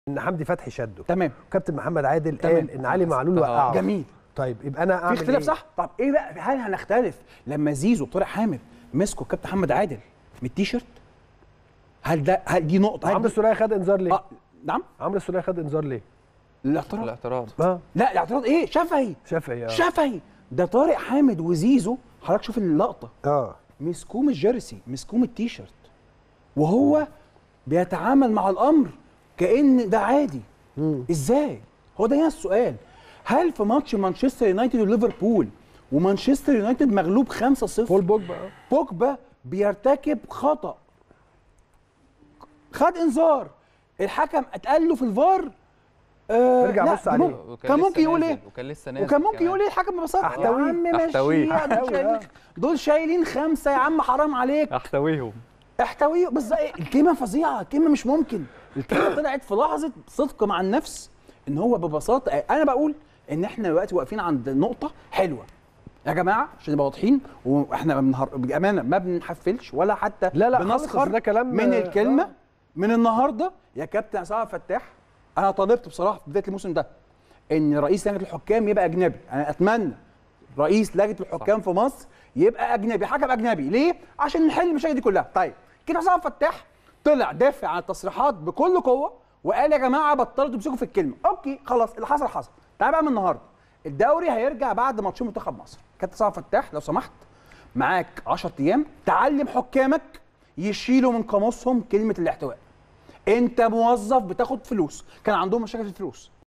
ان حمدي فتحي شده تمام كابتن محمد عادل تمام. قال ان علي معلول آه. وقعه جميل طيب يبقى انا في اعمل اختلاف إيه؟ صح طب ايه بقى هل هنختلف لما زيزو وطارق حامد مسكوا الكابتن محمد عادل من التيشيرت هل ده هل دي نقطه هل عمرو ده- السوليه خد انذار ليه؟ آه نعم عمرو السوليه خد انذار ليه؟ الاعتراض الاعتراض اه لا الاعتراض ايه شفهي شافعي اه شفهي ده طارق حامد وزيزو حضرتك شوف اللقطه اه مسكوه من الجيرسي مسكوه من التيشيرت وهو بيتعامل مع الامر كان ده عادي ازاي هو ده هنا السؤال هل في ماتش مانشستر يونايتد وليفربول ومانشستر يونايتد مغلوب 5-0 بول بوجبا اه بوجبا بيرتكب خطا خد انذار الحكم اتقال له في الفار آه ارجع لا، بص ده عليه. ممكن- وكان كان لسه ممكن يقول نازل، ايه وكان لسه نازل وكان ممكن كمان. يقول ايه الحكم ببساطه أحتويه. يا عم أحتويه. مشيها دول شايلين دول شايلين خمسه يا عم حرام عليك احتويهم احتويه بس إيه؟ الكلمه فظيعه الكلمه مش ممكن الكلمه طلعت في لحظه صدق مع النفس ان هو ببساطه انا بقول ان احنا دلوقتي واقفين عند نقطه حلوه يا جماعه عشان نبقى واضحين واحنا ما بنهر... بامانه ما بنحفلش ولا حتى لا لا خالص، بنسخر ده كلام- من آه. الكلمه من النهارده يا كابتن عصام فتاح انا طالبت بصراحه في بدايه الموسم ده ان رئيس لجنه الحكام يبقى اجنبي انا اتمنى رئيس لجنه الحكام في مصر يبقى اجنبي حكم اجنبي ليه عشان نحل المشاكل دي كلها طيب كده عصام فتاح طلع دافع عن التصريحات بكل قوه وقال يا جماعه بطلوا تمسكوا في الكلمه اوكي خلاص اللي حصل حصل تعال بقى من النهارده الدوري هيرجع بعد ماتشين منتخب مصر كابتن عصام فتاح لو سمحت معاك 10 ايام تعلم حكامك يشيلوا من قاموسهم كلمه الاحتواء انت موظف بتاخد فلوس كان عندهم مشاكل في الفلوس